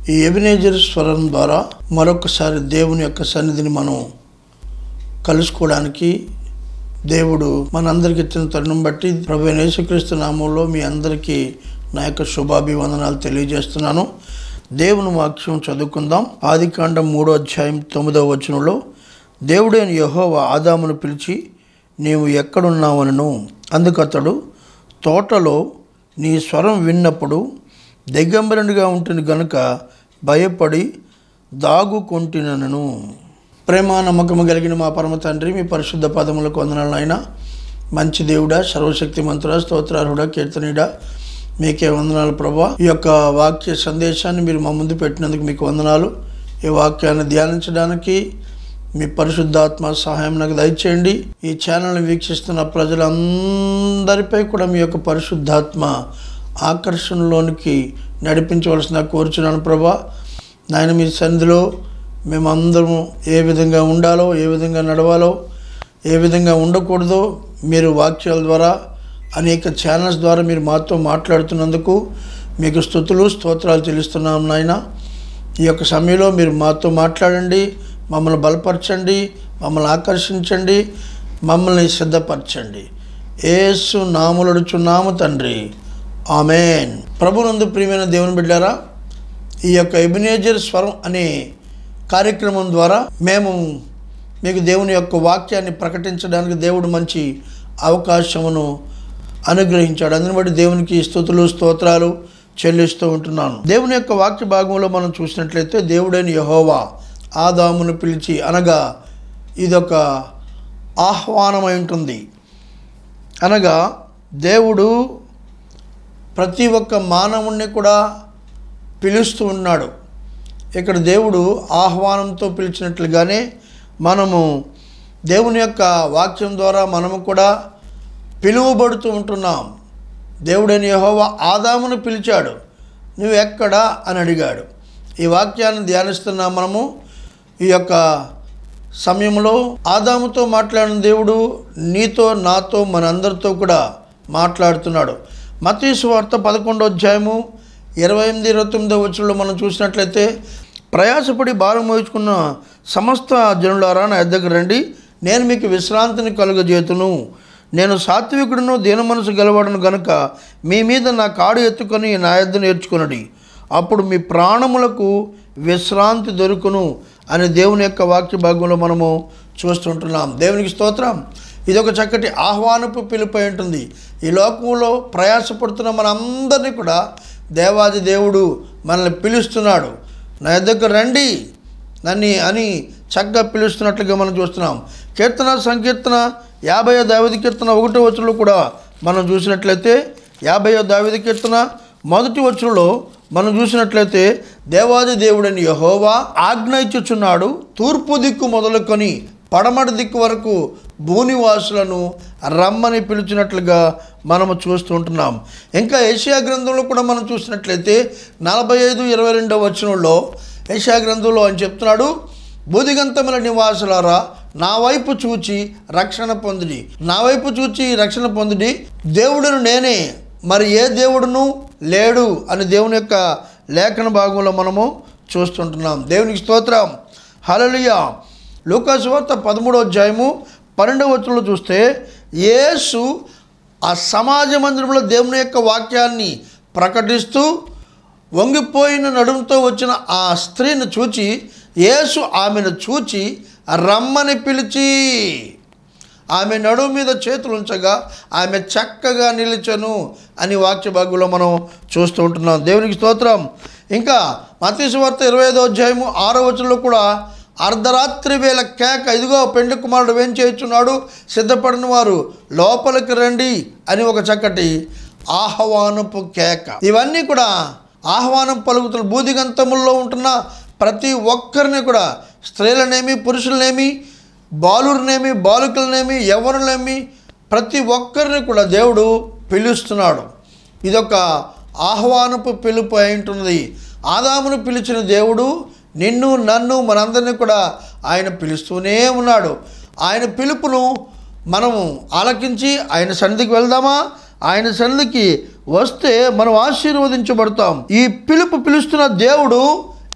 ఈ ఎబినేజర్ స్వరం ద్వారా మరొకసారి దేవుని యొక్క సన్నిధిని మనం కలుసుకోవడానికి దేవుడు మనందరికి ఇచ్చిన తరుణం బట్టి ప్రభు యేసుక్రీస్తు నామంలో మీ అందరికీ నా యొక్క శుభాభివందనాలు తెలియజేస్తున్నాను దేవుని వాక్యం చదువుకుందాం ఆదికాండం మూడో అధ్యాయం తొమ్మిదవ వచనంలో దేవుడైన యెహోవా ఆదామును పిలిచి నీవు ఎక్కడున్నావనను అందుకతడు తోటలో నీ స్వరం విన్నప్పుడు దిగంబరునిగా ఉంటుంది గనుక భయపడి దాగుకొంటినను ప్రేమ నమ్మకము కలిగిన మా పరమ తండ్రి మీ పరిశుద్ధ పదములకు వందనాలు అయినా మంచి దేవుడా సర్వశక్తి మంత్రుడా స్తోత్రారుడా కీర్తనీడా మీకే వందనాలు ప్రభా ఈ యొక్క వాక్య సందేశాన్ని మీరు మా ముందు పెట్టినందుకు మీకు వందనాలు ఈ వాక్యాన్ని ధ్యానించడానికి మీ పరిశుద్ధాత్మ సహాయం నాకు దయచేయండి ఈ ఛానల్ని వీక్షిస్తున్న ప్రజలందరిపై కూడా మీ యొక్క పరిశుద్ధాత్మ ఆకర్షణలోనికి నడిపించవలసిన కోరుచున్నాను ప్రభా నాయన మీ సన్నిధిలో మేమందరం ఏ విధంగా ఉండాలో ఏ విధంగా నడవాలో ఏ విధంగా ఉండకూడదో మీరు వాక్యాల ద్వారా అనేక ఛానల్స్ ద్వారా మీరు మాతో మాట్లాడుతున్నందుకు మీకు స్థుతులు స్తోత్రాలు చెల్లిస్తున్నాం నాయన ఈ యొక్క సమయంలో మీరు మాతో మాట్లాడండి మమ్మల్ని బలపరచండి మమ్మల్ని ఆకర్షించండి మమ్మల్ని సిద్ధపరచండి ఏసు నాములడుచున్నాము తండ్రి ఆమెన్ ప్రభునందు ప్రియమైన దేవుని బిడ్డారా ఈ యొక్క ఎబినేజర్ స్వరం అనే కార్యక్రమం ద్వారా మేము మీకు దేవుని యొక్క వాక్యాన్ని ప్రకటించడానికి దేవుడు మంచి అవకాశమును అనుగ్రహించాడు అందుని బట్టి దేవునికి స్థుతులు స్తోత్రాలు చెల్లిస్తూ ఉంటున్నాను దేవుని యొక్క వాక్య భాగంలో మనం చూసినట్లయితే దేవుడైన యహోవా ఆదామును పిలిచి అనగా ఇదొక ఆహ్వానమై ఉంటుంది అనగా దేవుడు ప్రతి ఒక్క మానవుణ్ణి కూడా పిలుస్తూ ఉన్నాడు ఇక్కడ దేవుడు ఆహ్వానంతో పిలిచినట్లుగానే మనము దేవుని యొక్క వాక్యం ద్వారా మనము కూడా పిలువబడుతూ ఉంటున్నాం దేవుడైన యెహోవా ఆదామును పిలిచాడు నువ్వు ఎక్కడా అని అడిగాడు ఈ వాక్యాన్ని ధ్యానిస్తున్నాం మనము ఈ యొక్క సమయంలో ఆదాముతో మాట్లాడిన దేవుడు నీతో నాతో మనందరితో కూడా మాట్లాడుతున్నాడు మతీసు వార్త పదకొండో అధ్యాయము ఇరవై ఎనిమిది ఇరవై తొమ్మిదో వచ్చుల్లో మనం చూసినట్లయితే ప్రయాసపడి భారం మోచుకున్న సమస్త జనులారా నా దగ్గర రండి నేను మీకు విశ్రాంతిని కలుగజేతును నేను సాత్వికుడును దీన మనసు గెలవడను గనుక మీ మీద నా కాడు ఎత్తుకొని నా యొద్ద నేర్చుకునడి అప్పుడు మీ ప్రాణములకు విశ్రాంతి దొరుకును అని దేవుని యొక్క వాక్య భాగంలో మనము చూస్తుంటున్నాం దేవునికి స్తోత్రం ఇది ఒక చక్కటి ఆహ్వానపు పిలుపై ఉంటుంది ఈ లోకంలో ప్రయాసపడుతున్న మనందరినీ కూడా దేవాది దేవుడు మనల్ని పిలుస్తున్నాడు నా దగ్గర రండి నన్ను అని చక్కగా పిలుస్తున్నట్లుగా మనం చూస్తున్నాం కీర్తన సంకీర్తన యాభయో దావిది కీర్తన ఒకటో వచ్చులో కూడా మనం చూసినట్లయితే యాభయో దావిది కీర్తన మొదటి వచ్చులో మనం చూసినట్లయితే దేవాది దేవుడని యహోవా ఆజ్ఞ ఇచ్చుచున్నాడు తూర్పు దిక్కు మొదలుకొని పడమటి దిక్కు వరకు భూనివాసులను రమ్మని పిలిచినట్లుగా మనము చూస్తూ ఉంటున్నాం ఇంకా ఏషియా గ్రంథంలో కూడా మనం చూసినట్లయితే నలభై ఐదు ఇరవై రెండవ వచనంలో ఏషియా గ్రంథంలో అని చెప్తున్నాడు బుధిగంతముల నివాసులారా నా వైపు చూచి రక్షణ పొందిడి నా వైపు చూచి రక్షణ పొందిడి దేవుడును నేనే మరి ఏ దేవుడును లేడు అని దేవుని యొక్క లేఖన భాగంలో మనము చూస్తుంటున్నాం దేవునికి స్తోత్రం హలలియ లూకాసువార్త పదమూడో అధ్యాయము పన్నెండవ వచ్చంలో చూస్తే యేసు ఆ సమాజ మందిరంలో దేవుని యొక్క వాక్యాన్ని ప్రకటిస్తూ వంగిపోయిన నడుముతో వచ్చిన ఆ స్త్రీని చూచి యేసు ఆమెను చూచి రమ్మని పిలిచి ఆమె నడుము మీద చేతులు ఉంచగా ఆమె చక్కగా నిలిచను అని వాక్య భాగంలో మనం చూస్తూ ఉంటున్నాం దేవునికి స్తోత్రం ఇంకా మతీసు వార్త ఇరవై ఐదో అధ్యాయము ఆరో వచనంలో కూడా అర్ధరాత్రి వేళ కేక ఇదిగో పెండ్లి కుమారుడు ఏం చేయుచున్నాడు సిద్ధపడిన వారు లోపలికి రండి అని ఒక చక్కటి ఆహ్వానపు కేక ఇవన్నీ కూడా ఆహ్వానం పలుకుతున్న బూదిగంతముల్లో ఉంటున్న ప్రతి ఒక్కరిని కూడా స్త్రీలనేమి పురుషులనేమి బాలురనేమి బాలికలనేమి ఎవరునేమి ప్రతి ఒక్కరిని కూడా దేవుడు పిలుస్తున్నాడు ఇదొక ఆహ్వానపు పిలుపు అయి ఉంటుంది ఆదామును పిలిచిన దేవుడు నిన్ను నన్ను మనందరినీ కూడా ఆయన పిలుస్తూనే ఉన్నాడు ఆయన పిలుపును మనము ఆలకించి ఆయన సన్నిధికి వెళ్దామా ఆయన సన్నిధికి వస్తే మనం ఆశీర్వదించబడతాం ఈ పిలుపు పిలుస్తున్న దేవుడు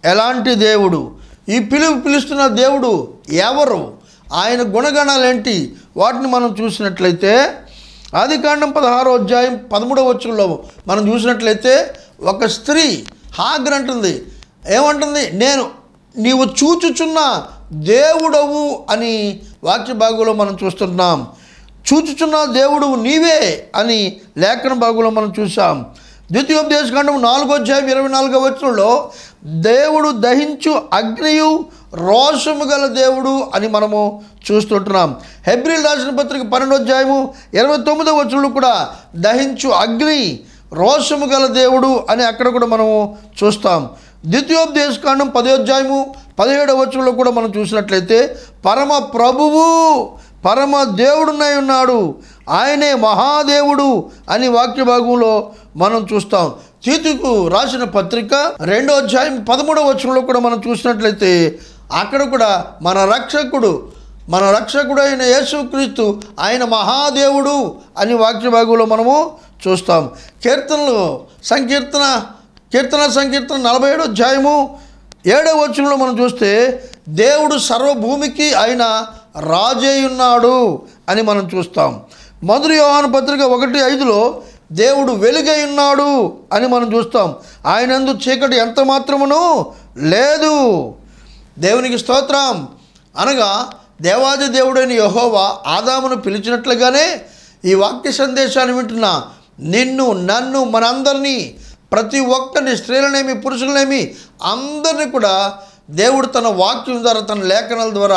ఎలాంటి దేవుడు ఈ పిలుపు పిలుస్తున్న దేవుడు ఎవరు ఆయన గుణగణాలేంటి వాటిని మనం చూసినట్లయితే ఆది కాండం పదహారో అధ్యాయం పదమూడవ వచ్చంలో మనం చూసినట్లయితే ఒక స్త్రీ హాగర్ అంటుంది ఏమంటుంది నేను నీవు చూచుచున్న దేవుడవు అని వాక్య భాగంలో మనం చూస్తున్నాం చూచుచున్న దేవుడు నీవే అని లేఖన భాగంలో మనం చూసాం ద్వితీయోపదేశకాండం నాలుగో అధ్యాయం ఇరవై నాలుగో వచనంలో దేవుడు దహించు అగ్నియు రోషము గల దేవుడు అని మనము చూస్తుంటున్నాం హెబ్రిల్ రాసిన పత్రిక పన్నెండో అధ్యాయము ఇరవై తొమ్మిదో వచనంలో కూడా దహించు అగ్ని రోషము గల దేవుడు అని అక్కడ కూడా మనము చూస్తాం ద్వితీయోపదేశకాండం పదో అధ్యాయము పదిహేడవ వచనంలో కూడా మనం చూసినట్లయితే పరమ ప్రభువు పరమ దేవుడునై ఉన్నాడు ఆయనే మహాదేవుడు అని వాక్య భాగంలో మనం చూస్తాం తీతుకు రాసిన పత్రిక రెండో అధ్యాయం పదమూడవ వచనంలో కూడా మనం చూసినట్లయితే అక్కడ కూడా మన రక్షకుడు మన రక్షకుడు అయిన యేసుక్రీస్తు ఆయన మహాదేవుడు అని వాక్య భాగంలో మనము చూస్తాం కీర్తనలు సంకీర్తన కీర్తన సంకీర్తన నలభై ఏడో అధ్యాయము ఏడవ వచనంలో మనం చూస్తే దేవుడు సర్వభూమికి ఆయన రాజై ఉన్నాడు అని మనం చూస్తాం మొదటి యోహాను పత్రిక ఒకటి ఐదులో దేవుడు వెలుగై ఉన్నాడు అని మనం చూస్తాం ఆయనందు చీకటి ఎంత మాత్రమును లేదు దేవునికి స్తోత్రం అనగా దేవాది దేవుడైన యహోవా ఆదామును పిలిచినట్లుగానే ఈ వాక్య సందేశాన్ని వింటున్న నిన్ను నన్ను మనందరినీ ప్రతి ఒక్కరిని స్త్రీలనేమి పురుషులనేమి అందరినీ కూడా దేవుడు తన వాక్యం ద్వారా తన లేఖనాల ద్వారా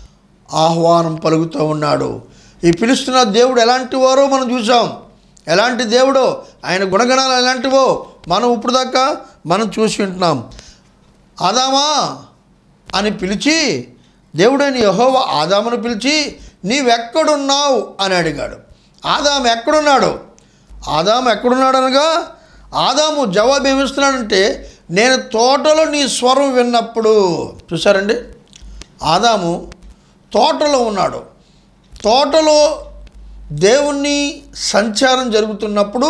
ఆహ్వానం పలుకుతూ ఉన్నాడు ఈ పిలుస్తున్న దేవుడు ఎలాంటి వారో మనం చూసాం ఎలాంటి దేవుడో ఆయన గుణగణాలు ఎలాంటివో మనం ఇప్పుడు దాకా మనం చూసి ఉంటున్నాం ఆదామా అని పిలిచి దేవుడైన యహోవా ఆదామును పిలిచి నీవెక్కడున్నావు అని అడిగాడు ఆదాము ఎక్కడున్నాడు ఆదాము ఎక్కడున్నాడు అనగా ఆదాము జవాబు ఏమిస్తున్నాడంటే నేను తోటలో నీ స్వరం విన్నప్పుడు చూసారండి ఆదాము తోటలో ఉన్నాడు తోటలో దేవుణ్ణి సంచారం జరుగుతున్నప్పుడు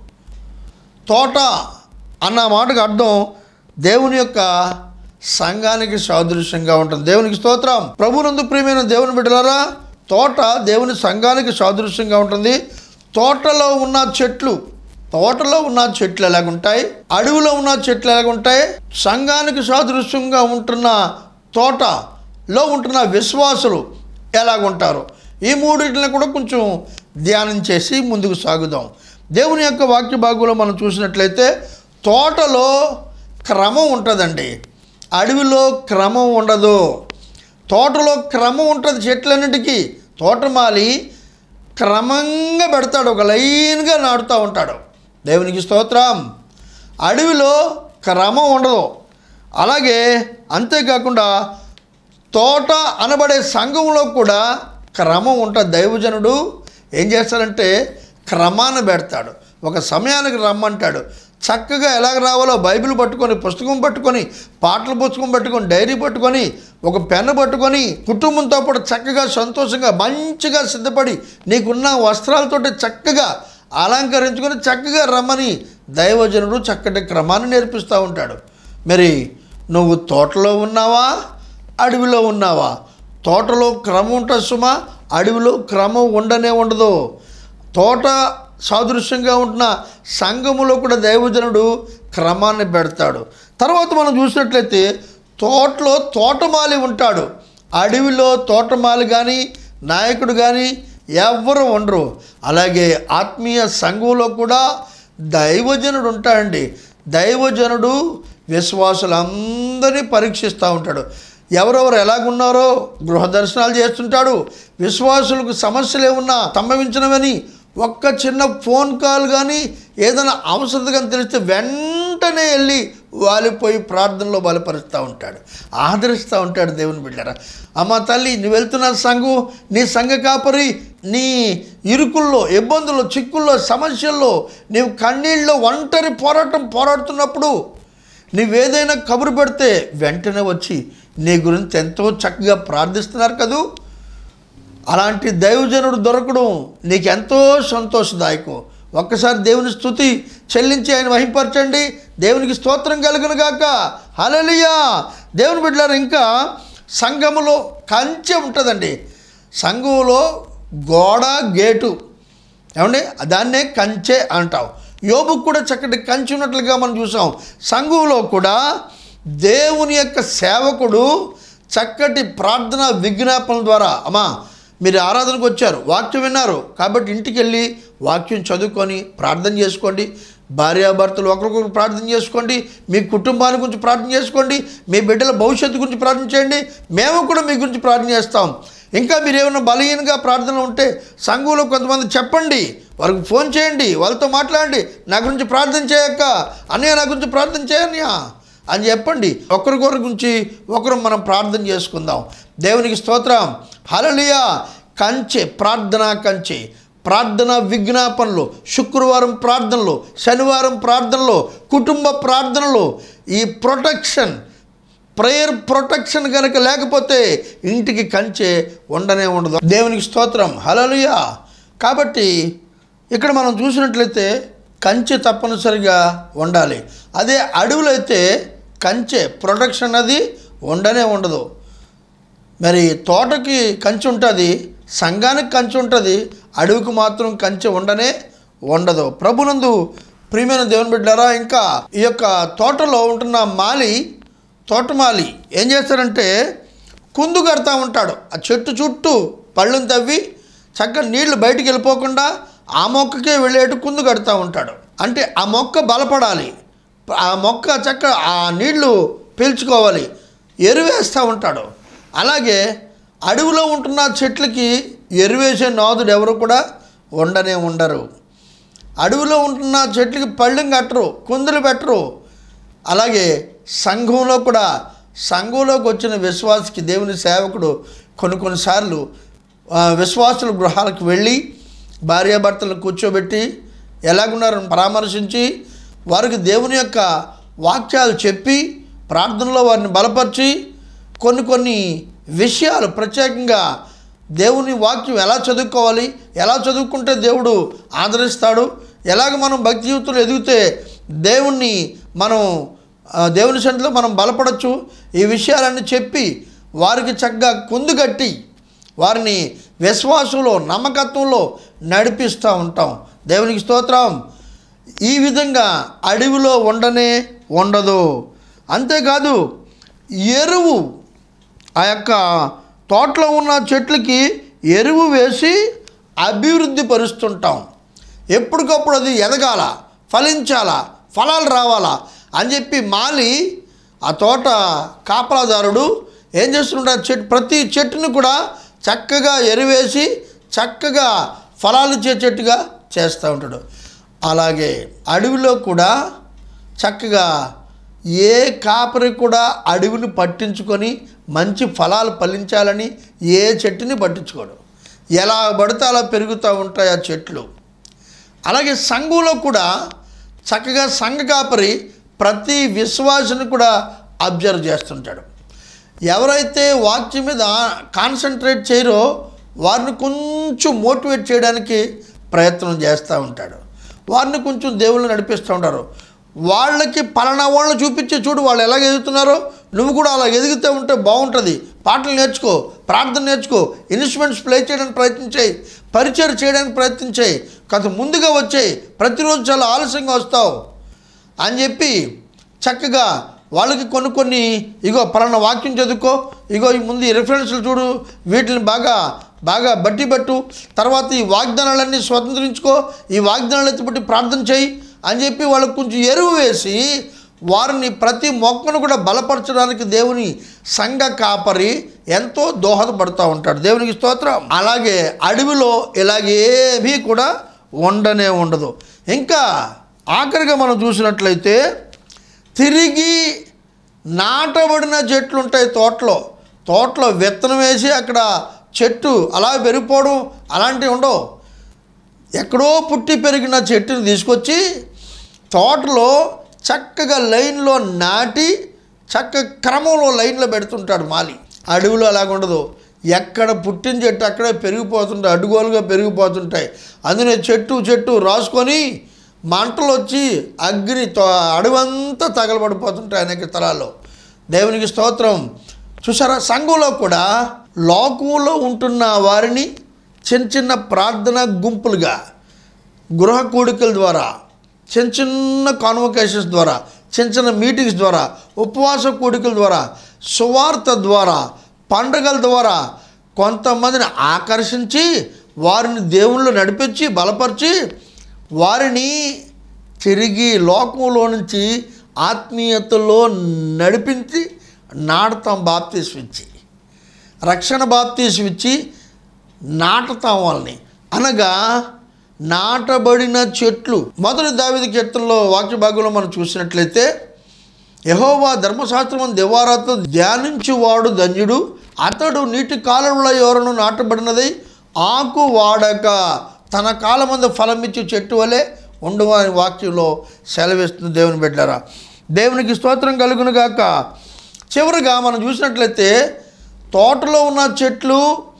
తోట అన్న మాటకు అర్థం దేవుని యొక్క సంఘానికి సాదృశ్యంగా ఉంటుంది దేవునికి స్తోత్రం ప్రభునందు ప్రియమైన దేవుని బిడ్డలారా తోట దేవుని సంఘానికి సాదృశ్యంగా ఉంటుంది తోటలో ఉన్న చెట్లు తోటలో ఉన్న చెట్లు ఎలాగుంటాయి అడవిలో ఉన్న చెట్లు ఎలాగుంటాయి సంఘానికి సాదృశ్యంగా ఉంటున్న తోటలో ఉంటున్న విశ్వాసులు ఎలాగుంటారు ఈ మూడింటిని కూడా కొంచెం ధ్యానం చేసి ముందుకు సాగుదాం దేవుని యొక్క వాక్య భాగంలో మనం చూసినట్లయితే తోటలో క్రమం ఉంటుందండి అడవిలో క్రమం ఉండదు తోటలో క్రమం ఉంటుంది చెట్లన్నిటికీ తోటమాలి క్రమంగా పెడతాడు ఒక లైన్గా నాటుతూ ఉంటాడు దేవునికి స్తోత్రం అడవిలో క్రమం ఉండదు అలాగే అంతేకాకుండా తోట అనబడే సంఘంలో కూడా క్రమం ఉంటుంది దైవజనుడు ఏం చేస్తాడంటే క్రమాన్ని పెడతాడు ఒక సమయానికి రమ్మంటాడు చక్కగా ఎలాగ రావాలో బైబిల్ పట్టుకొని పుస్తకం పట్టుకొని పాటల పుస్తకం పట్టుకొని డైరీ పట్టుకొని ఒక పెన్ను పట్టుకొని కుటుంబంతో పాటు చక్కగా సంతోషంగా మంచిగా సిద్ధపడి నీకున్న వస్త్రాలతోటి చక్కగా అలంకరించుకొని చక్కగా రమ్మని దైవజనుడు చక్కటి క్రమాన్ని నేర్పిస్తూ ఉంటాడు మరి నువ్వు తోటలో ఉన్నావా అడవిలో ఉన్నావా తోటలో క్రమం ఉంటుంది సుమా అడవిలో క్రమం ఉండనే ఉండదు తోట సాదృశ్యంగా ఉంటున్న సంఘములో కూడా దైవజనుడు క్రమాన్ని పెడతాడు తర్వాత మనం చూసినట్లయితే తోటలో తోటమాలి ఉంటాడు అడవిలో తోటమాలి కానీ నాయకుడు కానీ ఎవ్వరు ఉండరు అలాగే ఆత్మీయ సంఘంలో కూడా దైవజనుడు ఉంటాడండి దైవజనుడు విశ్వాసులందరినీ పరీక్షిస్తూ ఉంటాడు ఎవరెవరు ఎలాగున్నారో గృహ దర్శనాలు చేస్తుంటాడు విశ్వాసులకు సమస్యలు ఏమన్నా సంభవించినవని ఒక్క చిన్న ఫోన్ కాల్ కానీ ఏదైనా అవసరత కానీ తెలిస్తే వెంటనే వెళ్ళి వాలిపోయి ప్రార్థనలో బలపరుస్తూ ఉంటాడు ఆదరిస్తూ ఉంటాడు దేవుని బిడ్డరా అమ్మ తల్లి నువ్వు వెళ్తున్న సంఘం నీ సంఘ కాపరి నీ ఇరుకుల్లో ఇబ్బందుల్లో చిక్కుల్లో సమస్యల్లో నీవు కన్నీళ్ళలో ఒంటరి పోరాటం పోరాడుతున్నప్పుడు నువ్వేదైనా కబురు పెడితే వెంటనే వచ్చి నీ గురించి ఎంతో చక్కగా ప్రార్థిస్తున్నారు కదూ అలాంటి దైవజనుడు దొరకడం నీకెంతో సంతోషదాయకం ఒక్కసారి దేవుని స్థుతి చెల్లించి ఆయన వహింపరచండి దేవునికి స్తోత్రం కలుగును గాక హలలియా దేవుని బిడ్డలారు ఇంకా సంఘములో కంచె ఉంటుందండి సంఘంలో గోడ గేటు ఏమండి దాన్నే కంచె అంటాం యోబుకు కూడా చక్కటి కంచె ఉన్నట్లుగా మనం చూసాం సంఘంలో కూడా దేవుని యొక్క సేవకుడు చక్కటి ప్రార్థన విజ్ఞాపన ద్వారా అమ్మా మీరు ఆరాధనకు వచ్చారు వాక్యం విన్నారు కాబట్టి ఇంటికి వెళ్ళి వాక్యం చదువుకొని ప్రార్థన చేసుకోండి భార్యాభర్తలు ఒకరికొకరు ప్రార్థన చేసుకోండి మీ కుటుంబాల గురించి ప్రార్థన చేసుకోండి మీ బిడ్డల భవిష్యత్తు గురించి ప్రార్థన చేయండి మేము కూడా మీ గురించి ప్రార్థన చేస్తాం ఇంకా మీరు ఏమైనా బలహీనంగా ప్రార్థన ఉంటే సంఘంలో కొంతమంది చెప్పండి వారికి ఫోన్ చేయండి వాళ్ళతో మాట్లాడండి నా గురించి ప్రార్థన చేయక్క అన్నయ్య నా గురించి ప్రార్థన చేయన్నయ్య అని చెప్పండి ఒకరికొకరి గురించి ఒకరు మనం ప్రార్థన చేసుకుందాం దేవునికి స్తోత్రం హలలియా కంచె ప్రార్థనా కంచె ప్రార్థన విజ్ఞాపనలు శుక్రవారం ప్రార్థనలు శనివారం ప్రార్థనలు కుటుంబ ప్రార్థనలు ఈ ప్రొటెక్షన్ ప్రేయర్ ప్రొటెక్షన్ కనుక లేకపోతే ఇంటికి కంచె ఉండనే ఉండదు దేవునికి స్తోత్రం హలలుయా కాబట్టి ఇక్కడ మనం చూసినట్లయితే కంచె తప్పనిసరిగా ఉండాలి అదే అడవులు అయితే కంచె ప్రొటెక్షన్ అది ఉండనే ఉండదు మరి తోటకి కంచె ఉంటుంది సంఘానికి కంచె ఉంటుంది అడవికి మాత్రం కంచె ఉండనే ఉండదు ప్రభునందు ప్రియమైన దేవుని బిడ్డారా ఇంకా ఈ యొక్క తోటలో ఉంటున్న మాలి తోటమాలి ఏం చేస్తారంటే కుందు కడతా ఉంటాడు ఆ చెట్టు చుట్టూ పళ్ళును తవ్వి చక్కగా నీళ్లు బయటికి వెళ్ళిపోకుండా ఆ మొక్కకే వెళ్ళేట్టు కుందు కడతా ఉంటాడు అంటే ఆ మొక్క బలపడాలి ఆ మొక్క చక్క ఆ నీళ్లు పీల్చుకోవాలి ఎరువేస్తూ ఉంటాడు అలాగే అడవిలో ఉంటున్న చెట్లకి ఎరువేసే నాదుడు ఎవరు కూడా ఉండనే ఉండరు అడవిలో ఉంటున్న చెట్లకి పళ్ళెం కట్టరు కుందులు పెట్టరు అలాగే సంఘంలో కూడా సంఘంలోకి వచ్చిన విశ్వాసకి దేవుని సేవకుడు కొన్ని కొన్నిసార్లు ఆ, విశ్వాసుల గృహాలకు వెళ్ళి భార్యాభర్తలను కూర్చోబెట్టి ఎలాగున్నారని పరామర్శించి వారికి దేవుని యొక్క వాక్యాలు చెప్పి ప్రార్థనలో వారిని బలపరిచి కొన్ని కొన్ని విషయాలు ప్రత్యేకంగా దేవుని వాక్యం ఎలా చదువుకోవాలి ఎలా చదువుకుంటే దేవుడు ఆదరిస్తాడు ఎలాగ మనం భక్తి జీవితంలో ఎదిగితే దేవుణ్ణి మనం ఆ, దేవుని సంటిలో మనం బలపడచ్చు ఈ విషయాలన్నీ చెప్పి వారికి చక్కగా కుందుగట్టి వారిని విశ్వాసంలో నమ్మకత్వంలో నడిపిస్తూ ఉంటాం దేవునికి స్తోత్రం ఈ విధంగా అడవిలో ఉండనే ఉండదు అంతేకాదు ఎరువు ఆ యొక్క తోటలో ఉన్న చెట్లకి ఎరువు వేసి అభివృద్ధి పరుస్తుంటాం ఎప్పటికప్పుడు అది ఎదగాల ఫలించాలా ఫలాలు రావాలా అని చెప్పి మాలి ఆ తోట కాపలాదారుడు ఏం చేస్తుంటాడు చెట్టు ప్రతి చెట్టుని కూడా చక్కగా ఎరువేసి చక్కగా ఫలాలు ఇచ్చే చెట్టుగా చేస్తూ ఉంటాడు అలాగే అడవిలో కూడా చక్కగా ఏ కాపరి కూడా అడవిని పట్టించుకొని మంచి ఫలాలు ఫలించాలని ఏ చెట్టుని పట్టించుకోడు ఎలా పడితే అలా పెరుగుతూ ఉంటాయి ఆ చెట్లు అలాగే సంఘంలో కూడా చక్కగా సంఘ కాపరి ప్రతి విశ్వాసిని కూడా అబ్జర్వ్ చేస్తుంటాడు ఎవరైతే వాక్యం మీద కాన్సన్ట్రేట్ చేయరో వారిని కొంచెం మోటివేట్ చేయడానికి ప్రయత్నం చేస్తూ ఉంటాడు వారిని కొంచెం దేవుళ్ళు నడిపిస్తూ ఉంటారు వాళ్ళకి పలానా వాళ్ళని చూపించి చూడు వాళ్ళు ఎలా ఎదుగుతున్నారో నువ్వు కూడా అలా ఎదిగితే ఉంటే బాగుంటుంది పాటలు నేర్చుకో ప్రార్థన నేర్చుకో ఇన్స్ట్రుమెంట్స్ ప్లే చేయడానికి ప్రయత్నించాయి పరిచయం చేయడానికి ప్రయత్నించాయి కొంత ముందుగా వచ్చాయి ప్రతిరోజు చాలా ఆలస్యంగా వస్తావు అని చెప్పి చక్కగా వాళ్ళకి కొన్ని కొన్ని ఇగో పలానా వాక్యం చదువుకో ఇగో ఈ ముందు ఈ రిఫరెన్స్లు చూడు వీటిని బాగా బాగా బట్టి పట్టు తర్వాత ఈ వాగ్దానాలన్నీ స్వతంత్రించుకో ఈ వాగ్దానాలు ఎత్తిపట్టి ప్రార్థన చేయి అని చెప్పి వాళ్ళకు కొంచెం ఎరువు వేసి వారిని ప్రతి మొక్కను కూడా బలపరచడానికి దేవుని సంఘ కాపరి ఎంతో దోహదపడుతూ ఉంటాడు దేవునికి స్తోత్రం అలాగే అడవిలో ఇలాగేమీ కూడా ఉండనే ఉండదు ఇంకా ఆఖరిగా మనం చూసినట్లయితే తిరిగి నాటబడిన చెట్లు ఉంటాయి తోటలో తోటలో విత్తనం వేసి అక్కడ చెట్టు అలా పెరిగిపోవడం అలాంటివి ఉండవు ఎక్కడో పుట్టి పెరిగిన చెట్టుని తీసుకొచ్చి తోటలో చక్కగా లైన్లో నాటి చక్క క్రమంలో లైన్లో పెడుతుంటాడు మాలి అడవిలో అలాగ ఉండదు ఎక్కడ పుట్టిన చెట్టు అక్కడే పెరిగిపోతుంటాయి అడ్డుగోలుగా పెరిగిపోతుంటాయి అందులో చెట్టు చెట్టు రాసుకొని మంటలు వచ్చి అగ్ని తో అడవంతా తగలబడిపోతుంటాయి అనేక స్థలాల్లో దేవునికి స్తోత్రం చూసారా సంఘంలో కూడా లోకంలో ఉంటున్న వారిని చిన్న చిన్న ప్రార్థన గుంపులుగా గృహ కూడికల ద్వారా చిన్న చిన్న కాన్వకేషన్స్ ద్వారా చిన్న చిన్న మీటింగ్స్ ద్వారా ఉపవాస కూడికల ద్వారా సువార్త ద్వారా పండగల ద్వారా కొంతమందిని ఆకర్షించి వారిని దేవుళ్ళు నడిపించి బలపరిచి వారిని తిరిగి లోకంలో నుంచి ఆత్మీయతలో నడిపించి నాడతాం బాప్తీసం ఇచ్చి రక్షణ బాప్తీసం ఇచ్చి నాటుతాం వాళ్ళని అనగా నాటబడిన చెట్లు మొదటి దావిది కీర్తనలో వాక్య భాగంలో మనం చూసినట్లయితే యహోవా ధర్మశాస్త్రం దివారాత్రం ధ్యానించువాడు ధన్యుడు అతడు నీటి కాలంలో ఎవరను నాటబడినది ఆకు వాడక తన కాలమందు ఫలమిచ్చి చెట్టు వలె ఉండు అని వాక్యంలో సెలవిస్తుంది దేవుని బిడ్డారా దేవునికి స్తోత్రం కలుగును గాక చివరిగా మనం చూసినట్లయితే తోటలో ఉన్న చెట్లు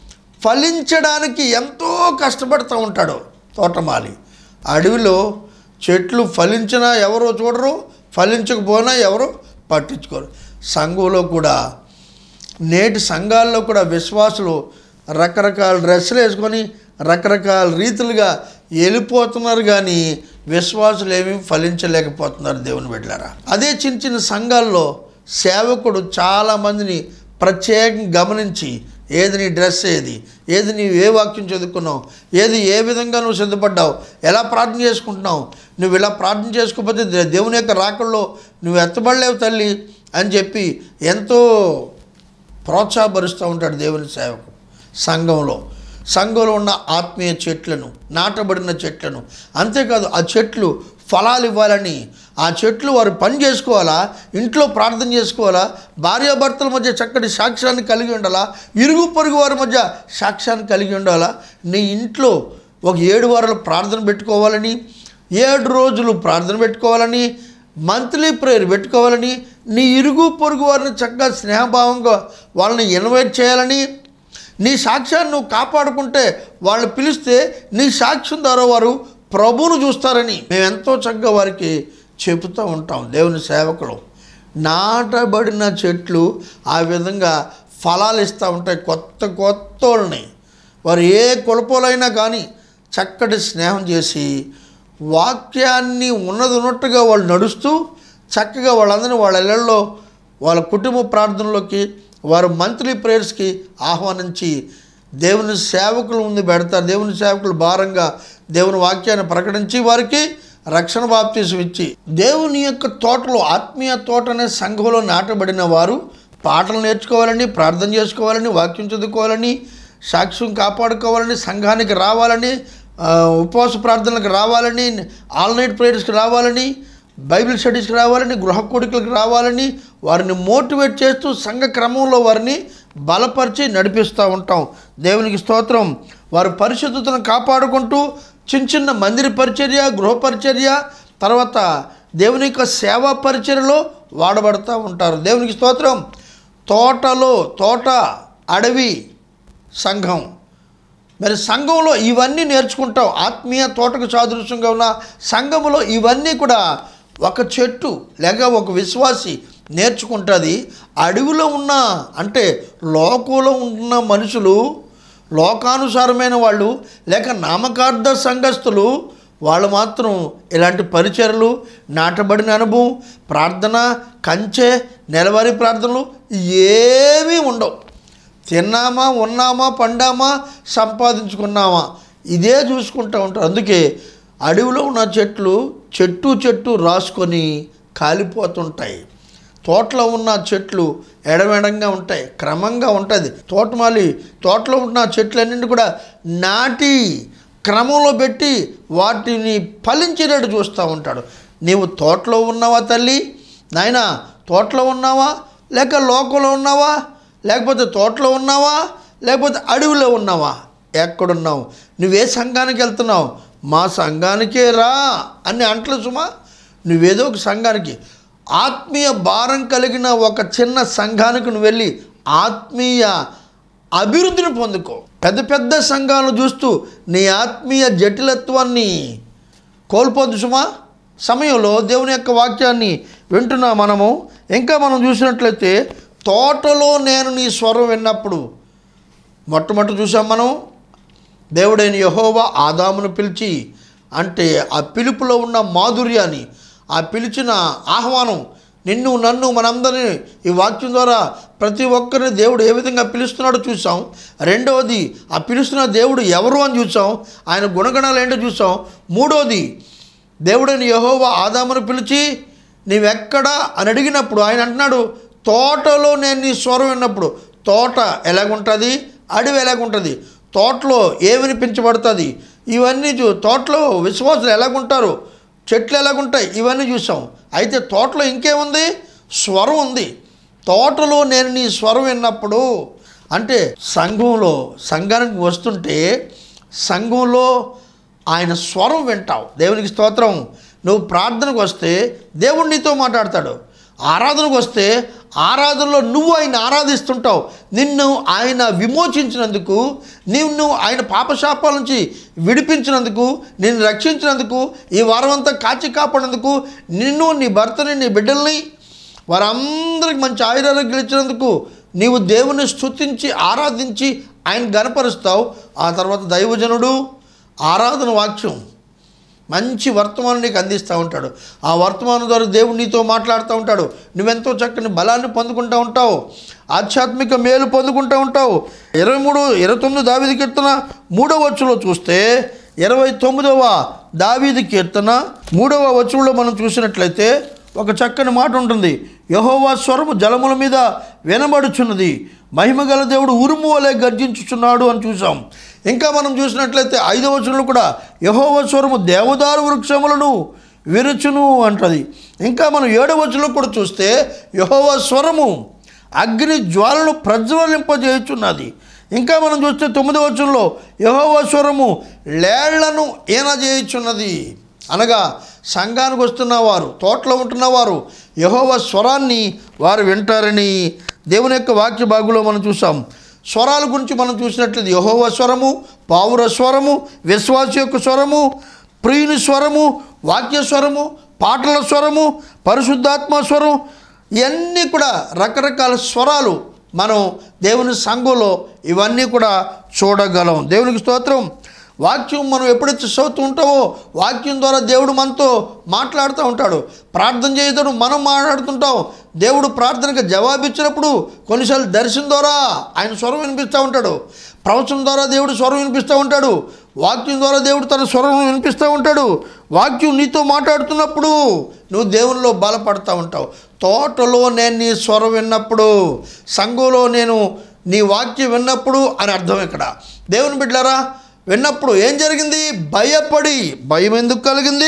ఫలించడానికి ఎంతో కష్టపడుతూ ఉంటాడు తోటమాలి అడవిలో చెట్లు ఫలించినా ఎవరో చూడరు ఫలించకపోయినా ఎవరు పట్టించుకోరు సంఘంలో కూడా నేటి సంఘాల్లో కూడా విశ్వాసులు రకరకాల డ్రెస్సులు వేసుకొని రకరకాల రీతులుగా వెళ్ళిపోతున్నారు కానీ విశ్వాసులు ఏమీ ఫలించలేకపోతున్నారు దేవుని బిడ్డలారా అదే చిన్న చిన్న సంఘాల్లో సేవకుడు చాలామందిని ప్రత్యేకంగా గమనించి ఏది నీ డ్రెస్ ఏది ఏది నీవు ఏ వాక్యం చదువుకున్నావు ఏది ఏ విధంగా నువ్వు సిద్ధపడ్డావు ఎలా ప్రార్థన చేసుకుంటున్నావు నువ్వు ఇలా ప్రార్థన చేసుకోకపోతే దే- దేవుని యొక్క రాకల్లో నువ్వు ఎత్తబడలేవు తల్లి అని చెప్పి ఎంతో ప్రోత్సాహపరుస్తూ ఉంటాడు దేవుని సేవకు సంఘంలో సంఘంలో ఉన్న ఆత్మీయ చెట్లను నాటబడిన చెట్లను అంతేకాదు ఆ చెట్లు ఫలాలు ఇవ్వాలని ఆ చెట్లు వారు పని చేసుకోవాలా ఇంట్లో ప్రార్థన చేసుకోవాలా భార్యాభర్తల మధ్య చక్కటి సాక్ష్యాన్ని కలిగి ఉండాలా ఇరుగు పొరుగు వారి మధ్య సాక్ష్యాన్ని కలిగి ఉండాలా నీ ఇంట్లో ఒక ఏడు వారాలు ప్రార్థన పెట్టుకోవాలని ఏడు రోజులు ప్రార్థన పెట్టుకోవాలని మంత్లీ ప్రేయర్ పెట్టుకోవాలని నీ ఇరుగు పొరుగు వారిని చక్కగా స్నేహభావంగా వాళ్ళని ఇన్వైట్ చేయాలని నీ సాక్ష్యాన్ని నువ్వు కాపాడుకుంటే వాళ్ళని పిలిస్తే నీ సాక్ష్యం ద్వారా వారు ప్రభువును చూస్తారని మేము ఎంతో చక్కగా వారికి చెబుతూ ఉంటాం దేవుని సేవకులు నాటబడిన చెట్లు ఆ విధంగా ఫలాలు ఇస్తూ ఉంటాయి కొత్త కొత్త వాళ్ళని వారు ఏ కులపోలైనా కానీ చక్కటి స్నేహం చేసి వాక్యాన్ని ఉన్నది ఉన్నట్టుగా వాళ్ళు నడుస్తూ చక్కగా వాళ్ళందరినీ వాళ్ళ ఇళ్ళల్లో వాళ్ళ కుటుంబ ప్రార్థనలోకి వారు మంత్లీ ప్రేయర్స్కి ఆహ్వానించి దేవుని సేవకుల ముందు పెడతారు దేవుని సేవకులు భారంగా దేవుని వాక్యాన్ని ప్రకటించి వారికి రక్షణ బాప్తీసం ఇచ్చి దేవుని యొక్క తోటలో ఆత్మీయ తోట అనే సంఘంలో నాటబడిన వారు పాటలు నేర్చుకోవాలని ప్రార్థన చేసుకోవాలని వాక్యం చదువుకోవాలని సాక్ష్యం కాపాడుకోవాలని సంఘానికి రావాలని ఆ, ఉపవాస ప్రార్థనలకు రావాలని ఆల్ నైట్ ప్రేయర్స్కి రావాలని బైబిల్ స్టడీస్కి రావాలని గృహ కోడికలకు రావాలని వారిని మోటివేట్ చేస్తూ సంఘ క్రమంలో వారిని బలపరిచి నడిపిస్తూ ఉంటాం దేవునికి స్తోత్రం వారు పరిశుద్ధతను కాపాడుకుంటూ చిన్న చిన్న మందిర పరిచర్య గృహ పరిచర్య తర్వాత దేవుని యొక్క సేవా పరిచర్యలో వాడబడుతూ ఉంటారు దేవునికి స్తోత్రం తోటలో తోట అడవి సంఘం మరి సంఘంలో ఇవన్నీ నేర్చుకుంటాం ఆత్మీయ తోటకు సాదృశ్యంగా ఉన్న సంఘంలో ఇవన్నీ కూడా ఒక చెట్టు లేక ఒక విశ్వాసి నేర్చుకుంటుంది అడవిలో ఉన్న అంటే లోకంలో ఉన్న మనుషులు లోకానుసారమైన వాళ్ళు లేక నామకార్థ సంఘస్థులు వాళ్ళు మాత్రం ఇలాంటి పరిచయలు నాటబడిన అనుభవం ప్రార్థన కంచె నెలవారీ ప్రార్థనలు ఏమీ ఉండవు తిన్నామా ఉన్నామా పండామా సంపాదించుకున్నామా ఇదే చూసుకుంటూ ఉంటారు అందుకే అడవిలో ఉన్న చెట్లు చెట్టు చెట్టు రాసుకొని కాలిపోతుంటాయి తోటలో ఉన్న చెట్లు ఎడమెడంగా ఉంటాయి క్రమంగా ఉంటుంది తోటమాలి తోటలో ఉన్న చెట్లన్నింటి కూడా నాటి క్రమంలో పెట్టి వాటిని ఫలించేటట్టు చూస్తూ ఉంటాడు నీవు తోటలో ఉన్నావా తల్లి నాయనా తోటలో ఉన్నావా లేక లోకంలో ఉన్నావా లేకపోతే తోటలో ఉన్నావా లేకపోతే అడవిలో ఉన్నావా ఎక్కడున్నావు నువ్వే సంఘానికి వెళ్తున్నావు మా సంఘానికే రా అని అంటలు సుమా నువ్వేదో ఒక సంఘానికి ఆత్మీయ భారం కలిగిన ఒక చిన్న సంఘానికి నువ్వు వెళ్ళి ఆత్మీయ అభివృద్ధిని పొందుకో పెద్ద పెద్ద సంఘాలను చూస్తూ నీ ఆత్మీయ జటిలత్వాన్ని కోల్పోద్దు సుమా సమయంలో దేవుని యొక్క వాక్యాన్ని వింటున్నా మనము ఇంకా మనం చూసినట్లయితే తోటలో నేను నీ స్వరం విన్నప్పుడు మొట్టమొదటి చూసాం మనం దేవుడైన యహోవా ఆదామును పిలిచి అంటే ఆ పిలుపులో ఉన్న మాధుర్యాన్ని ఆ పిలిచిన ఆహ్వానం నిన్ను నన్ను మనందరినీ ఈ వాక్యం ద్వారా ప్రతి ఒక్కరిని దేవుడు ఏ విధంగా పిలుస్తున్నాడో చూసాం రెండవది ఆ పిలుస్తున్న దేవుడు ఎవరు అని చూసాం ఆయన గుణగణాలు ఏంటో చూసాం మూడవది దేవుడైన యహోవా ఆదామును పిలిచి నీవెక్కడా అని అడిగినప్పుడు ఆయన అంటున్నాడు తోటలో నేను నీ స్వరం విన్నప్పుడు తోట ఎలాగుంటుంది అడవి ఎలాగుంటుంది తోటలో ఏ వినిపించబడుతుంది ఇవన్నీ చూ తోటలో విశ్వాసులు ఎలాగుంటారు చెట్లు ఎలాగుంటాయి ఇవన్నీ చూసాం అయితే తోటలో ఇంకేముంది స్వరం ఉంది తోటలో నేను నీ స్వరం విన్నప్పుడు అంటే సంఘంలో సంఘానికి వస్తుంటే సంఘంలో ఆయన స్వరం వింటావు దేవునికి స్తోత్రం నువ్వు ప్రార్థనకు వస్తే దేవుడు నీతో మాట్లాడతాడు ఆరాధనకు వస్తే ఆరాధనలో నువ్వు ఆయన ఆరాధిస్తుంటావు నిన్ను ఆయన విమోచించినందుకు నిన్ను ఆయన పాపశాపాల నుంచి విడిపించినందుకు నిన్ను రక్షించినందుకు ఈ వారం అంతా కాచి కాపాడినందుకు నిన్ను నీ భర్తని నీ బిడ్డల్ని వారందరికి మంచి ఆయురాలు ఇచ్చినందుకు నీవు దేవుని స్తుతించి ఆరాధించి ఆయన గనపరుస్తావు ఆ తర్వాత దైవజనుడు ఆరాధన వాక్యం మంచి వర్తమానం నీకు అందిస్తూ ఉంటాడు ఆ వర్తమానం ద్వారా దేవుడు నీతో మాట్లాడుతూ ఉంటాడు నువ్వెంతో చక్కని బలాన్ని పొందుకుంటూ ఉంటావు ఆధ్యాత్మిక మేలు పొందుకుంటూ ఉంటావు ఇరవై మూడు ఇరవై తొమ్మిది దావీది కీర్తన మూడవ వచ్చులో చూస్తే ఇరవై తొమ్మిదవ దావీది కీర్తన మూడవ వచ్చులో మనం చూసినట్లయితే ఒక చక్కని మాట ఉంటుంది యహోవా స్వరము జలముల మీద వినబడుచున్నది మహిమగల దేవుడు ఉరుము వలె గర్జించుచున్నాడు అని చూసాం ఇంకా మనం చూసినట్లయితే ఐదవ వచనంలో కూడా యహోవ స్వరము దేవదారు వృక్షములను విరుచును అంటది ఇంకా మనం ఏడవ వచనంలో కూడా చూస్తే యహోవ స్వరము అగ్ని జ్వాలను ప్రజ్వలింపజేయుచున్నది ఇంకా మనం చూస్తే తొమ్మిదవ వచనంలో యహోవ స్వరము లేళ్లను ఈనజేయుచున్నది అనగా సంఘానికి వస్తున్న వారు తోటలో ఉంటున్న వారు యహోవ స్వరాన్ని వారు వింటారని దేవుని యొక్క వాక్య భాగంలో మనం చూసాం స్వరాల గురించి మనం చూసినట్లయితే యహోవ స్వరము పావుర స్వరము విశ్వాస యొక్క స్వరము ప్రియుని స్వరము వాక్య స్వరము పాటల స్వరము పరిశుద్ధాత్మ స్వరం ఇవన్నీ కూడా రకరకాల స్వరాలు మనం దేవుని సంఘంలో ఇవన్నీ కూడా చూడగలం దేవునికి స్తోత్రం వాక్యం మనం ఎప్పుడైతే చదువుతూ ఉంటామో వాక్యం ద్వారా దేవుడు మనతో మాట్లాడుతూ ఉంటాడు ప్రార్థన చేయడం మనం మాట్లాడుతుంటాం దేవుడు ప్రార్థనకు జవాబు ఇచ్చినప్పుడు కొన్నిసార్లు దర్శనం ద్వారా ఆయన స్వరం వినిపిస్తూ ఉంటాడు ప్రవచనం ద్వారా దేవుడు స్వరం వినిపిస్తూ ఉంటాడు వాక్యం ద్వారా దేవుడు తన స్వరం వినిపిస్తూ ఉంటాడు వాక్యం నీతో మాట్లాడుతున్నప్పుడు నువ్వు దేవునిలో బలపడుతూ ఉంటావు తోటలో నేను నీ స్వరం విన్నప్పుడు సంఘంలో నేను నీ వాక్యం విన్నప్పుడు అని అర్థం ఇక్కడ దేవుని బిడ్డారా విన్నప్పుడు ఏం జరిగింది భయపడి భయం ఎందుకు కలిగింది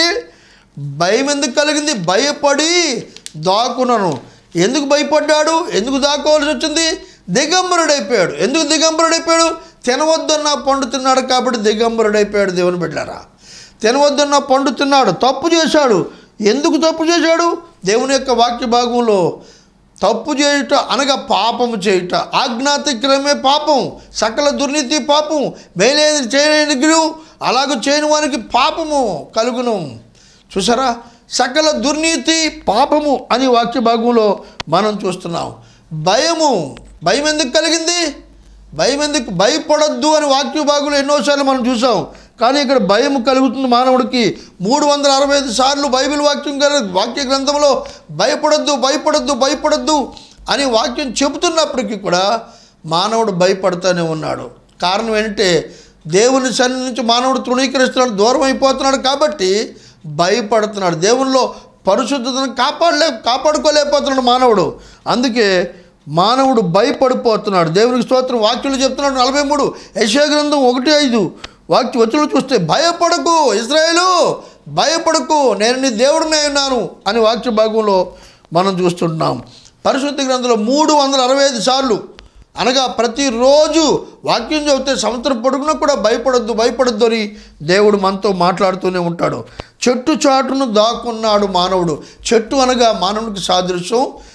భయం ఎందుకు కలిగింది భయపడి దాక్కున్నాను ఎందుకు భయపడ్డాడు ఎందుకు దాక్కోవాల్సి వచ్చింది దిగంబరుడైపోయాడు ఎందుకు దిగంబరుడైపోయాడు తినవద్దన్న పండు తిన్నాడు కాబట్టి దిగంబరుడైపోయాడు దేవుని బిడ్డారా తినవద్దన్న పండు తిన్నాడు తప్పు చేశాడు ఎందుకు తప్పు చేశాడు దేవుని యొక్క వాక్య భాగంలో తప్పు చేయుట అనగా పాపము చేయుట ఆజ్ఞాతిక్రమే పాపం సకల దుర్నీతి పాపం మేలేది చేయని అలాగ చేయని వానికి పాపము కలుగును చూసారా సకల దుర్నీతి పాపము అని వాక్య భాగంలో మనం చూస్తున్నాం భయము భయం ఎందుకు కలిగింది భయం ఎందుకు భయపడొద్దు అని వాక్య భాగంలో ఎన్నోసార్లు మనం చూసాం కానీ ఇక్కడ భయం కలుగుతుంది మానవుడికి మూడు వందల అరవై ఐదు సార్లు బైబిల్ వాక్యం గల వాక్య గ్రంథంలో భయపడొద్దు భయపడొద్దు భయపడొద్దు అని వాక్యం చెబుతున్నప్పటికీ కూడా మానవుడు భయపడుతూనే ఉన్నాడు కారణం ఏంటంటే దేవుని సన్ని నుంచి మానవుడు తృణీకరిస్తున్నాడు దూరం అయిపోతున్నాడు కాబట్టి భయపడుతున్నాడు దేవునిలో పరిశుద్ధతను కాపాడలే కాపాడుకోలేకపోతున్నాడు మానవుడు అందుకే మానవుడు భయపడిపోతున్నాడు దేవునికి స్తోత్రం వాక్యులు చెప్తున్నాడు నలభై మూడు యశా గ్రంథం ఒకటి ఐదు వాక్య వచ్చులు చూస్తే భయపడకు ఇజ్రాయేలు భయపడకు నేను నీ దేవుడినే ఉన్నాను అని వాక్య భాగంలో మనం చూస్తుంటున్నాం పరిశుద్ధ గ్రంథంలో మూడు వందల అరవై ఐదు సార్లు అనగా ప్రతిరోజు వాక్యం చదివితే సంవత్సరం పొడుగున కూడా భయపడొద్దు భయపడొద్దు అని దేవుడు మనతో మాట్లాడుతూనే ఉంటాడు చెట్టు చాటును దాక్కున్నాడు మానవుడు చెట్టు అనగా మానవునికి సాదృశ్యం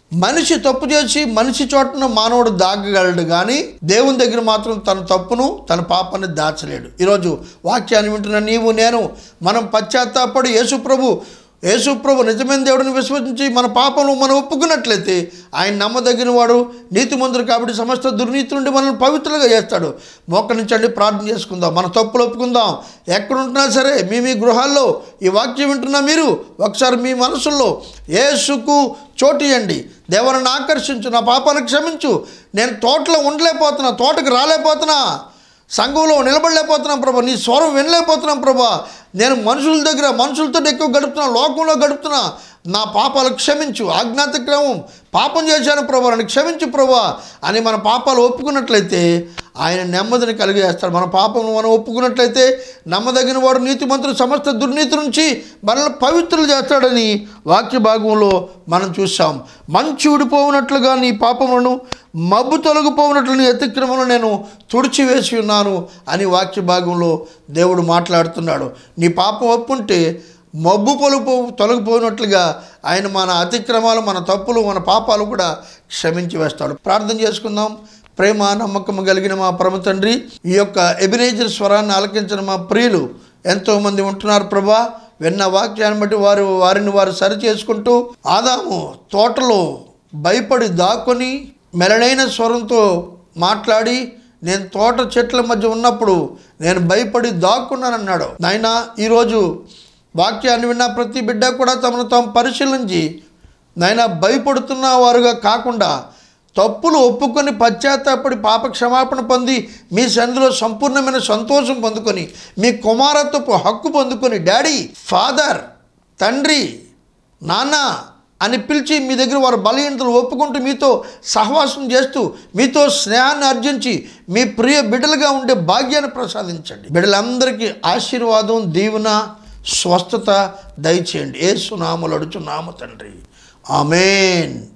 మనిషి తప్పు చేసి మనిషి చోటన మానవుడు దాగగలడు కానీ దేవుని దగ్గర మాత్రం తన తప్పును తన పాపాన్ని దాచలేడు ఈరోజు వాక్యాన్ని వింటున్న నీవు నేను మనం పశ్చాత్తాపడి యేసు ప్రభు యేసు ప్రభు నిజమైన దేవుడిని విశ్వసించి మన పాపను మనం ఒప్పుకున్నట్లయితే ఆయన నమ్మదగిన వాడు నీతిమంతుడు కాబట్టి సమస్త దుర్నీతి నుండి మనల్ని పవిత్రులుగా చేస్తాడు మోకరించండి ప్రార్థన చేసుకుందాం మన తప్పులు ఒప్పుకుందాం ఎక్కడుంటున్నా సరే మీ మీ గృహాల్లో ఈ వాక్యం వింటున్నా మీరు ఒకసారి మీ మనసుల్లో యేసుకు చోటు ఇవ్వండి దేవుని ఆకర్షించు నా పాపాలను క్షమించు నేను తోటలో ఉండలేకపోతున్నా తోటకు రాలేకపోతున్నా సంఘంలో నిలబడలేకపోతున్నాం ప్రభా నీ స్వరం వినలేకపోతున్నాం ప్రభా నేను మనుషుల దగ్గర మనుషులతో ఎక్కువ గడుపుతున్నా లోకంలో గడుపుతున్నా నా పాపాలు క్షమించు ఆజ్ఞాతక్రమం పాపం చేశాను ప్రభా నన్ను క్షమించు ప్రభా అని మన పాపాలు ఒప్పుకున్నట్లయితే ఆయన నెమ్మదిని కలిగేస్తాడు మన పాపం మనం ఒప్పుకున్నట్లయితే నమ్మదగిన వాడు నీతిమంతుడు సమస్త దుర్నీతి నుంచి మనల్ని పవిత్రులు చేస్తాడని వాక్య భాగంలో మనం చూసాం మంచు ఊడిపోవునట్లుగా నీ పాపములను మబ్బు తొలగిపోవునట్లు నీ అతిక్రమంలో నేను తుడిచివేసి ఉన్నాను అని వాక్య భాగంలో దేవుడు మాట్లాడుతున్నాడు నీ పాపం ఒప్పుంటే మబ్బు పొలుపు తొలగిపోయినట్లుగా ఆయన మన అతిక్రమాలు మన తప్పులు మన పాపాలు కూడా క్షమించి వేస్తాడు ప్రార్థన చేసుకుందాం ప్రేమ నమ్మకం కలిగిన మా పరమ తండ్రి ఈ యొక్క ఎబినేజర్ స్వరాన్ని ఆలకించిన మా ప్రియులు ఎంతోమంది ఉంటున్నారు ప్రభా విన్న వాక్యాన్ని బట్టి వారు వారిని వారు సరి చేసుకుంటూ ఆదాము తోటలో భయపడి దాక్కొని మెలడైన స్వరంతో మాట్లాడి నేను తోట చెట్ల మధ్య ఉన్నప్పుడు నేను భయపడి దాక్కున్నానన్నాడు నాయన ఈరోజు వాక్యాన్ని విన్న ప్రతి బిడ్డ కూడా తమను తాము పరిశీలించి నాయన భయపడుతున్న వారుగా కాకుండా తప్పులు ఒప్పుకొని పశ్చాత్తాపడి పాప క్షమాపణ పొంది మీ సంధిలో సంపూర్ణమైన సంతోషం పొందుకొని మీ కుమారత్వపు హక్కు పొందుకొని డాడీ ఫాదర్ తండ్రి నాన్న అని పిలిచి మీ దగ్గర వారు బలహీనతలు ఒప్పుకుంటూ మీతో సహవాసం చేస్తూ మీతో స్నేహాన్ని అర్జించి మీ ప్రియ బిడ్డలుగా ఉండే భాగ్యాన్ని ప్రసాదించండి బిడ్డలందరికీ ఆశీర్వాదం దీవెన స్వస్థత దయచేయండి ఏ సునామలు అడుచున్నాము తండ్రి ఆమెన్